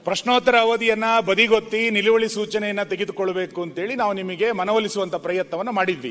ಪ್ರಶ್ನೋತ್ತರ ಅವಧಿಯನ್ನ ಬದಿಗೊತ್ತಿ ನಿಲುವಳಿ ಸೂಚನೆಯನ್ನ ತೆಗೆದುಕೊಳ್ಳಬೇಕು ಅಂತೇಳಿ ನಾವು ನಿಮಗೆ ಮನವೊಲಿಸುವಂತ ಪ್ರಯತ್ನವನ್ನು ಮಾಡಿದ್ವಿ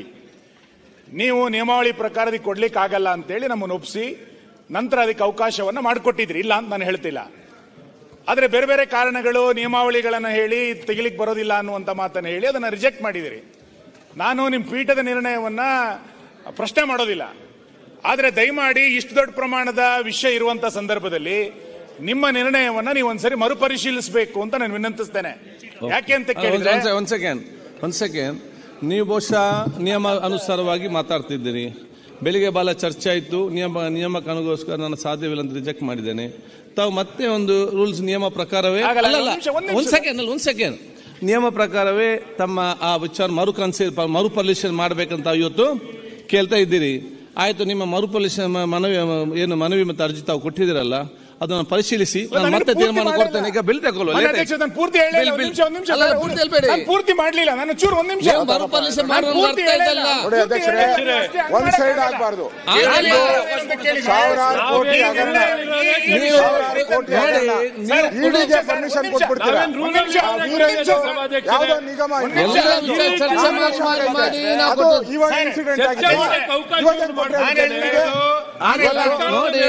ನೀವು ನಿಯಮಾವಳಿ ಪ್ರಕಾರ ಅದಕ್ಕೆ ಕೊಡ್ಲಿಕ್ಕೆ ಆಗಲ್ಲ ಅಂತೇಳಿ ನಮ್ಮನ್ನು ಒಪ್ಪಿಸಿ ನಂತರ ಅದಕ್ಕೆ ಅವಕಾಶವನ್ನು ಮಾಡಿಕೊಟ್ಟಿದ್ರಿ ಇಲ್ಲ ಅಂತ ನಾನು ಹೇಳ್ತಿಲ್ಲ ಆದರೆ ಬೇರೆ ಬೇರೆ ಕಾರಣಗಳು ನಿಯಮಾವಳಿಗಳನ್ನು ಹೇಳಿ ತೆಗಿಲಿಕ್ಕೆ ಬರೋದಿಲ್ಲ ಅನ್ನುವಂಥ ಮಾತನ್ನು ಹೇಳಿ ಅದನ್ನು ರಿಜೆಕ್ಟ್ ಮಾಡಿದಿರಿ ನಾನು ನಿಮ್ಮ ಪೀಠದ ನಿರ್ಣಯವನ್ನ ಪ್ರಶ್ನೆ ಮಾಡೋದಿಲ್ಲ ಆದರೆ ದಯಮಾಡಿ ಇಷ್ಟು ದೊಡ್ಡ ಪ್ರಮಾಣದ ವಿಷಯ ಇರುವಂತ ಸಂದರ್ಭದಲ್ಲಿ ನಿಮ್ಮ ನಿರ್ಣಯವನ್ನ ನೀವು ಒಂದ್ಸರಿ ಮರುಪರಿಶೀಲಿಸಬೇಕು ಅಂತ ನಾನು ವಿನಂತಿಸ್ತೇನೆ ಯಾಕೆ ಅಂತ ಕೇಳಿದ್ರೆ ಒಂದ್ ಸೆಕೆಂಡ್ ಒಂದ್ ಸೆಕೆಂಡ್ ನೀವು ಬಹುಶಃ ನಿಯಮ ಅನುಸಾರವಾಗಿ ಮಾತಾಡ್ತಿದ್ದೀರಿ ಬೆಳಿಗ್ಗೆ ಬಾಲ ಚರ್ಚೆ ಆಯಿತು ನಿಯಮ ನಿಯಮಕ್ಕೆ ಅನುಗೋಸ್ಕರ ನಾನು ಸಾಧ್ಯವಿಲ್ಲ ಅಂತ ರಿಜೆಕ್ಟ್ ಮಾಡಿದ್ದೇನೆ ತಾವು ಮತ್ತೆ ಒಂದು ರೂಲ್ಸ್ ನಿಯಮ ಪ್ರಕಾರವೇ ಆಗಲ್ಲ, ಅಲ್ಲಲ್ಲ, ಒಂದ್ ನಿಮಿಷ, ಒಂದ್ ನಿಮಿಷ. ಒಂದ್ ಸೆಕೆಂಡ್ ಅಲ್ಲ ಒಂದ್ ಸೆಕೆಂಡ್ ನಿಯಮ ಪ್ರಕಾರವೇ ತಮ್ಮ ಆ ವಿಚಾರ ಮರು ಕನ್ಸಿ ಮರುಪರಿಶೀಲನೆ ಮಾಡ್ಬೇಕಂತ ಇವತ್ತು ಕೇಳ್ತಾ ಇದ್ದೀರಿ ಆಯ್ತು ನಿಮ್ಮ ಮರುಪರಿಶೀಲನೆ ಮನವಿ ಏನು ಮನವಿ ಮತ್ತು ಅರ್ಜಿ ತಾವು ಕೊಟ್ಟಿದ್ದೀರಲ್ಲ ಅದನ್ನು ಪರಿಶೀಲಿಸಿ ನಾನು ನಾನು ಮತ್ತೆ ಪೂರ್ತಿ ತೀರ್ಮಾನ ಮಾಡಿಲ್ಲ. ಕೊಡ್ತೇನೆ ಈಗ ಬಿಲ್ ತಗೊಳ್ಳುವ ಮನೆ late ಅಧ್ಯಕ್ಷ, ಆಯ್ತು. ನಾನು ಪೂರ್ತಿ ಹೇಳಿಲ್ಲ ಬಿಲ್, ಒಂದ್ ಬಿಲ್. ನಿಮಿಷ ಒಂದ್ ನಿಮಿಷ ಅಲ್ಲ, ಅಲ್ಲ, ಪೂರ್ತಿ ಹೇಳ್ಬೇಡಿ. ನಾನು ಪೂರ್ತಿ ಮಾಡ್ಲಿಲ್ಲ ನಾನು ಚೂರು ಒಂದ್ ನಿಮಿಷ ನೀವು ಮರುಪರಿಶೀಲನೆ ನಾನು ಮಾಡುವ ಪೂರ್ತಿ ಅರ್ಥ ಹೇಳಿಲ್ಲ. ಇದಲ್ಲ. ನೋಡಿ ಅಧ್ಯಕ್ಷರೇ ಒಂದ್ ಸೈಡ್ ಆಗಬಾರ್ದು ಆಗಲ್ಲ. ಸಾವಿರಾರು ಕೋಟಿ ಹಗರಣ ನೀವು ಸಾವಿರಾರು ಕೋಟಿ ನೋಡಿ, ಹಗರಣ ನೀವು ಇಡಿಗೆ ಪರ್ಮಿಷನ್ ಕೊಟ್ಬಿಡ್ತೀರಾ ಒಂದ್ ನಿಮಿಷ, ಆ ವೀರೇಂದ್ರ ಯಾವ್ದೋ ನಿಗಮ ಇದೆ. ಎಲ್ಲ ವಿಚಾರ ಚರ್ಚೆ ಮಾಡಿ ಮಾಡಿ ಮಾಡಿ ನಾವು ಅದು ಕೊಟ್ಟು- ಇವಾಗ ಇನ್ಸಿಡೆಂಟ್ ಆಗಿದೆ ಇವಾಗ ಏನ್ ಕೊಟ್ರೆ ನಾನು ಹೇಳಿದ್ದು, ಆಗಲ್ಲ, ನೋಡಿ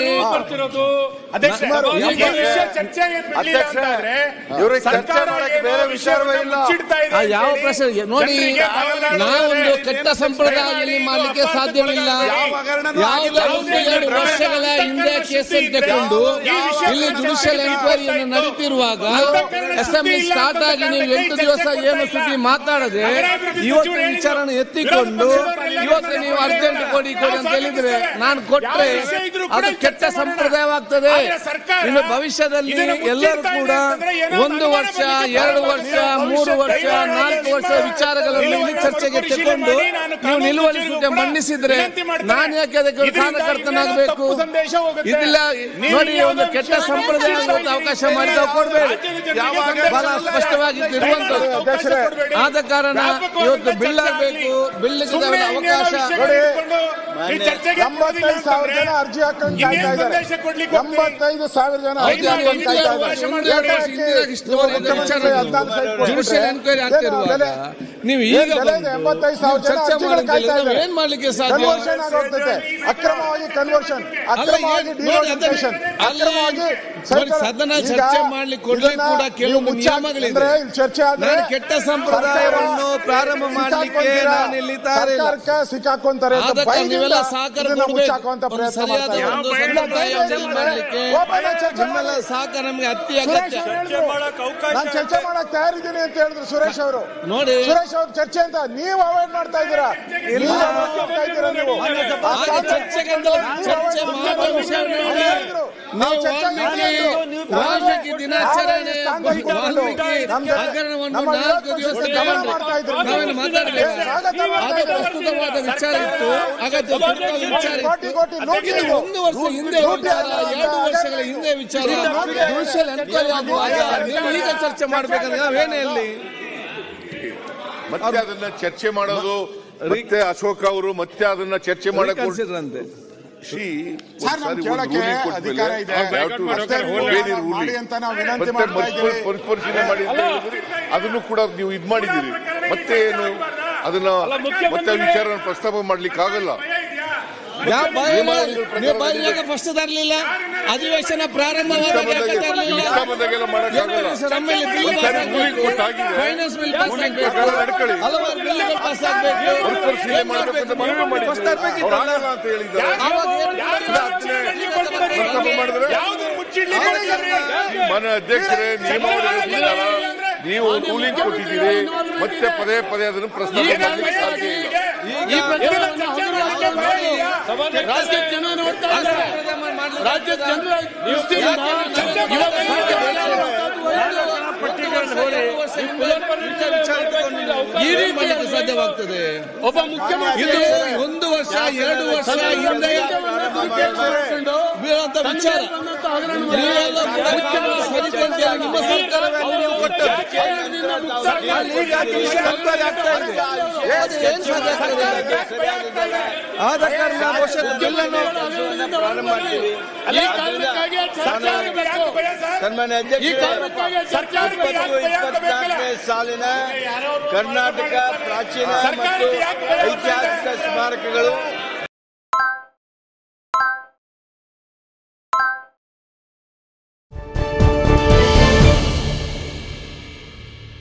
ಅಧ್ಯಕ್ಷ, ಸುಮಾರು ಈ ಎಂಬತ್ತು- ವಿಷಯ ಚರ್ಚೆಗೆ ಬಿಡ್ಲಿಲ್ಲ ಅಧ್ಯಕ್ಷ, ಅಂತಾದ್ರೆ ಇವ್ರಿಗೆ ಚರ್ಚೆ ಸರ್ಕಾರ ಮಾಡಕ್ಕೆ ಏನೋ ಬೇರೆ ವಿಚಾರವೇ ವಿಷಯವನ್ನ ಇಲ್ಲ. ಮುಚ್ಚಿಡ್ತಾ ಇದೆ ಆ ಯಾವ ಅಂತೇಳಿ ಪ್ರಶ್ನೆ ನೋಡಿ ಜನರಿಗೆ ಮನವೊಲಿಕೆ ನಾವೊಂದು ಮಾಡಿದ್ರೆ ಕೆಟ್ಟ ಏನು ಸಂಪ್ರದಾಯದಲ್ಲಿ ಮಾಡಿ, ಮಾಡ್ಲಿಕ್ಕೆ ವಾಪಸ್ ಸಾಧ್ಯವಿಲ್ಲ ಯಾವ ಹಗರಣನೂ ಯಾವುದೋ ಆಗಿಲ್ಲ. ಒಂದು ಎರಡು ವರ್ಷಗಳ ಹಿಂದೆ ಕೇಸನ್ನು ತಗೊಂಡು ಇಲ್ಲಿ ಜುಡಿಷಿಯಲ್ ಎನ್ಕ್ವೈರಿಯನ್ನು ನಡೀತಿರುವಾಗ ಅಸೆಂಬ್ಲಿ ಸ್ಟಾರ್ಟ್ ಆಗಿ ನೀವು ಎಂಟು ದಿವಸ ಏನು ಸುದ್ದಿ ಮಾತಾಡದೆ ಇವತ್ತು ವಿಚಾರನ ಎತ್ತಿಕೊಂಡು ಇವತ್ತು ನೀವು ಅರ್ಜೆಂಟ್ ಕೊಡಿ ಕೊಡಿ ಅಂತ ಹೇಳಿದ್ರೆ ನಾನು ಕೊಟ್ರೆ ಅದು ಕೆಟ್ಟ ಸಂಪ್ರದಾಯವಾಗ್ತದೆ ಇನ್ನು ಭವಿಷ್ಯದಲ್ಲಿ ಎಲ್ಲರೂ ಕೂಡ ಒಂದು ವರ್ಷ ಎರಡು ವರ್ಷ ಮೂರು ವರ್ಷ ನಾಲ್ಕು ವರ್ಷ ವಿಚಾರಗಳನ್ನು ಇಲ್ಲಿ ಚರ್ಚೆಗೆ ತಗೊಂಡು ನೀವು ನಿಲುವಳಿ ಸೂಚನೆ ಮಂಡಿಸಿದ್ರೆ ನಾನು ಯಾಕೆ ಅದಕ್ಕೆ ಕಾರಣಕರ್ತನಾಗಬೇಕು ಇದಿಲ್ಲ ನೋಡಿ ಒಂದು ಕೆಟ್ಟ ಸಂಪ್ರದಾಯ ಆಗುವಂತ ಅವಕಾಶ ಮಾಡಿ ನಾವು ಕೊಡಬೇಡಿ ಬಹಳ ಸ್ಪಷ್ಟವಾಗಿ ಇರುವಂತದ್ದು ಅಧ್ಯಕ್ಷರೇ, ಆದ ಕಾರಣ ಇವತ್ತು ಬಿಲ್ ಆಗಬೇಕು ಬಿಲ್ ಅವಕಾಶ ಎಂಬತ್ತೈದು ಸಾವಿರ ಜನ ಅರ್ಜಿ ಹಾಕೊಂಡು ಕಾಯ್ತಾ ಇದ್ದಾರೆ ಎಂಬತ್ತೈದು ಸಾವಿರ ಜನ ಅರ್ಜಿ ಹಾಕೊಂಡು ಕಾಯ್ತಾ ಇದ್ದಾರೆ ಮುಖ್ಯಮಂತ್ರಿ ಹದಿನಾಲ್ಕು ಸೈಟ್ ಕೊಟ್ಬಿಟ್ರೆ ಜುಡಿಷಿಯಲ್ ಎನ್ಕ್ವೈರಿ ಆಗ್ತಿರುವಾಗ ಬೆಲೆ- ನೀವು ಏನ್ ಈಗ ಬೆಲೆ ಇದೆ? ಬಂದು ಎಂಬತ್ತೈದು ಸಾವಿರ ಜನ ಚರ್ಚೆ ಅರ್ಜಿಗಳು ಮಾಡೋದಿಲ್ಲ. ಕಾಯ್ತಾ ನಾವು ಇದ್ದಾರೆ. ಏನ್ ಮಾಡ್ಲಿಕ್ಕೆ ಸಾಧ್ಯ ಕನ್ವರ್ಷನ್ ಆಗೋಗ್ತೈತೆ ಅಕ್ರಮವಾಗಿ ಕನ್ವರ್ಷನ್ ಅಕ್ರಮವಾಗಿ ಅಲ್ಲ, ನೋಡಿ, ಅದನ್ನ- ಡಿನೋಟಿಫಿಕೇಶನ್ ಅಲ್ಲಿ ಅಕ್ರಮವಾಗಿ ನೋಡಿ, ಸರ್ಕಾರ- ಸದನ ಈಗ ಚರ್ಚೆ ಮಾಡ್ಲಿಕ್ಕೆ ಕೊಡ್ಲಿಕ್ಕೆ ಇದನ್ನ ಕೂಡ ಕೆಲವು ನೀವು ಮುಚ್ಚಿ ನಿಯಮಗಳಿದೆ. ಅಂದ್ರೆ ಇಲ್ಲಿ ಚರ್ಚೆ ಆದ್ರೆ ನಾನು ಕೆಟ್ಟ ಸಂಪ್ರದಾಯವನ್ನು ಪ್ರಾರಂಭ ಮಾಡ್ಲಿಕ್ಕೆ ಸಿಕ್ಕಾಕೊಂತೀರಾ? ನಾನು ಇಲ್ಲಿ ತಯಾರಿಲ್ಲ. ಸರ್ಕಾರಕ್ಕೆ ಸಿಕ್ಕಾಕೊಂತಾರೆ ಅಂತ ಆದ ಕಾರಣ ಭಯದಿಂದ ನೀವೆಲ್ಲ ಸಹಕಾರ ಇದನ್ನ ಕೊಡ್ಬೇಕು. ಮುಚ್ಚಾಕುವಂತ ಒಂದು ಪ್ರಯತ್ನ ಸರಿಯಾದ ಮಾಡ್ತಾರೆ. ಒಂದು ಇಲ್ಲ, ಸಂಪ್ರದಾಯ ಧೈರ್ಯ ಚೇಂಜ್ ಇದ್ರೆ ಮಾಡ್ಲಿಕ್ಕೆ ಒಬ್ಬನ ಚರ್ಚೆ ನಿಮ್ಮೆಲ್ಲ ಮಾಡಿ. ಸಹಕಾರ ನಮಗೆ ಅತಿ ಸುರೇಶ್ ಅಗತ್ಯ ಅವ್ರು ಹೇಳಿದ್ರು ನಾನು ಚರ್ಚೆ ಮಾಡಕ್ ತಯಾರಿದ್ದೀನಿ ಅಂತ ಹೇಳಿದ್ರು ಸುರೇಶ್ ಅವರು ನೋಡಿ ಸುರೇಶ್ ಅವ್ರ ಚರ್ಚೆ ಅಂತ ನೀವು ಅವಾಯ್ಡ್ ಮಾಡ್ತಾ ಇದ್ದೀರಾ ನೀವು avoid ಮಾಡ್ತಾ ಇದ್ದೀರಾ ನೀವು ಆ ಆಗ ಕಾರಣ- ಚರ್ಚೆಗೆ ಅಂತ ಚರ್ಚೆ ಮಾಡುವ ವಿಷಯವನ್ನು ಅವ್ರು ಹೇಳಿದ್ರು. ನಾವು ನೀವು ಚರ್ಚೆಗೆ ವಾಲ್ಮೀಕಿ ನಾವು ವಾಲ್ಮೀಕಿ ದಿನಾಚರಣೆ ನಾವು ಸ್ಥಾನದಲ್ಲಿ ವಾಲ್ಮೀಕಿ ನಮ್ದು- ಹಗರಣವನ್ನು ನಮ್ಮ ನಾಲ್ಕು ವಿರೋಧ ದಿವಸ ಪಕ್ಷದ ಗಮನ ಮಾಡ್ತಾ ಇದ್ರು. ನಾವೇನು ಮಾತಾಡಬೇಕು ಸ್ವಾಗತ ಮಾಡ್ತಾ ಅದು ಇದ್ರು. ಪ್ರಸ್ತುತವಾದ ವಿಚಾರ ಇತ್ತು ಅಗತ್ಯ ತುರ್ತಾದ ವಿಚಾರ ಕೋಟಿ ಇತ್ತು ಕೋಟಿ ಲೂಟಿ ಇದು ಇದು. ಒಂದು ವರ್ಷ ಹಿಂದೆ ಲೂಟಿ ವಿಚಾರ, ಆಗಿದೆ. ಎರಡು ವರ್ಷಗಳ ಹಿಂದೆ ವಿಚಾರ ಜುಡಿಷಿಯಲ್ ಎನ್ಕ್ವೈರಿ ಆಗುವಾಗ ನೀವು ಈಗ ಚರ್ಚೆ ಮಾಡ್ಬೇಕಂದ್ರೆ ನಾವೇನೇ ಅಲ್ಲಿ ಮತ್ತೆ ಅದನ್ನ ಚರ್ಚೆ ಮಾಡೋದು ಮತ್ತೆ ಅಶೋಕ್ ಅವರು ಮತ್ತೆ ಅದನ್ನ ಚರ್ಚೆ ಮಾಡಕ್ ಹೊರ್ಟ್- ಕನ್ಸಿಡರ್ ಅಂತೆ See, ಸರ್, ನಮ್ಗೆ ಒಂದ್ಸಾರಿ ಒಂದು ಕೇಳಕ್ಕೆ ruling ಕೊಟ್ಮೇಲೆ ಅಧಿಕಾರ ಇದೆ. we have to ಅಷ್ಟೇ obey the ruling. ಮಾಡಿ ಅಂತ ನಾವು ವಿನಂತಿ ಮತ್ತೆ ಮಾಡ್ತಾ ಮರುಪ- ಇದ್ದೀವಿ. ಮರುಪರಿಶೀಲನೆ ಮಾಡಿ ಅಂತ ಹೇಳಿದ್ರಿ ಅದನ್ನು ಕೂಡ ನೀವು ಇದ್ ಮಾಡಿದ್ದೀರಿ ಮತ್ತೆ ಏನು ಅದನ್ನ ಮತ್ತೆ ವಿಚಾರ ಪ್ರಸ್ತಾಪ ಮಾಡ್ಲಿಕ್ಕೆ ಆಗಲ್ಲ ಯಾವ ಬಾಯಿ ನಿಯಮಾವಳಿಗಳ ಪ್ರಕಾರ ನೀವು ಬಾಯಿಯಾಗ ಫಸ್ಟ್ ತರಲಿಲ್ಲ ಅಧಿವೇಶನ ಪ್ರಾರಂಭವಾದಾಗ ಯಾಕೆ ತರಲಿಲ್ಲ ಇಷ್ಟ ಬಂದಾಗೆಲ್ಲ ಮಾಡಕ್ಕಾಗಲ್ಲ ಸರ್, ನಮ್ಮಲ್ಲಿ ಬಿಲ್ ಒಂದ್ಸಾರಿ ಪಾಸ್ ruling ಆಗ್ಬೇಕು. ಕೊಟ್ಟಾಗಿದೆ. ಫೈನಾನ್ಸ್ ಬಿಲ್ ಪಾಸ್ ruling ಆಗ್ಬೇಕು. ಪ್ರಕಾರ ನಡ್ಕೊಳ್ಳಿ. ಹಲವಾರು ಬಿಲ್ಗಳು ಪಾಸ್ ಆಗ್ಬೇಕು ಮರುಪರಿಶೀಲನೆ ಮಾಡಬೇಕು ಅಂತ ಮನವಿ ಫಸ್ಟ್ ಮಾಡಿದ್ರು ತರ್ಬೇಕಿತ್ತಲ್ಲ. ಅವ್ರು ಆಗಲ್ಲ ಅಂತ ಹೇಳಿದ್ದಾರೆ ಆವಾಗ ಏನು ಪ್ರಸ್ತಾಪ ಮಾಡಿದ್ರೆ ಮನೆ ಅಧ್ಯಕ್ಷರೇ ನಿಯಮಾವಳಿ ನೀವು ರೂಲಿಂಗ್ ಕೊಟ್ಟಿದ್ದೀರಿ ಮತ್ತೆ ಪದೇ ಪದೇ ಅದನ್ನು ಪ್ರಸ್ತಾಪ ಮಾಡಲಿಕ್ಕೆ ಸಾಧ್ಯ ಇಲ್ಲ ಈ ಪ್ರಕರಣವನ್ನು ಹಗುರವಾಗಿ ಮಾಡಿ. ರಾಜ್ಯದ ಜನ ನೋಡ್ತಾ ಇದ್ದಾರೆ. ರಾಜ್ಯದ ಜನರ ದೃಷ್ಟಿಯಿಂದ ಇವಾಗ ಈ ರೀತಿ ಮಾಡಲಿಕ್ಕೆ ಸಾಧ್ಯವಾಗ್ತದೆ ಒಬ್ಬ ಮುಖ್ಯಮಂತ್ರಿ ಇದು ಒಂದು ವರ್ಷ ಎರಡು ವರ್ಷ ಹಿಂದೆ ಬೀಳುವಂತ ವಿಚಾರ ನೀವೆಲ್ಲ ಮುಖ್ಯಮಂತ್ರಿ ಸರಿದಂತೆ ನಿಮ್ಮ ಸರ್ಕಾರವೇ ನೀವು ಕೊಟ್ಟದ್ದು ಇನ್ನು ಮುಕ್ತಾಯ ಅಲ್ಲಿ ಯಾಕೆ ವಿಷಯ ಮುಕ್ತಾಯ ಆಗ್ತಾ ಇದೆ? ಅದು ಏನ್ ಸಾಧ್ಯ ಆಗ್ತದೆ? ಆದ ಕಾರಣ ಬಹುಶಃ ಬಿಲ್ಲನ್ನು ಪ್ರಾರಂಭ ಮಾಡ್ತೀವಿ ಈ ಕಾರಣಕ್ಕಾಗಿ ಸರ್ಕಾರಕ್ಕೆ ಯಾಕೆ ಭಯ ಸರ್? ಸನ್ಮಾನ್ಯ ಈ ಅಧ್ಯಕ್ಷ ಕಾರಣಕ್ಕಾಗಿ ಸರ್ಕಾರಕ್ಕೆ ಯಾಕೆ ಇಪ್ಪತ್ತು ಭಯ ಅಂತ ಬೇಕಲ್ಲ? ಇಪ್ಪತ್ನಾಲ್ಕನೇ ಸಾಲಿನ ಕರ್ನಾಟಕ ಪ್ರಾಚೀನ ಮತ್ತು ಸರ್ಕಾರಕ್ಕೆ ಯಾಕೆ ಭಯ ಅಂತ ಐತಿಹಾಸಿಕ ಸ್ಮಾರಕಗಳು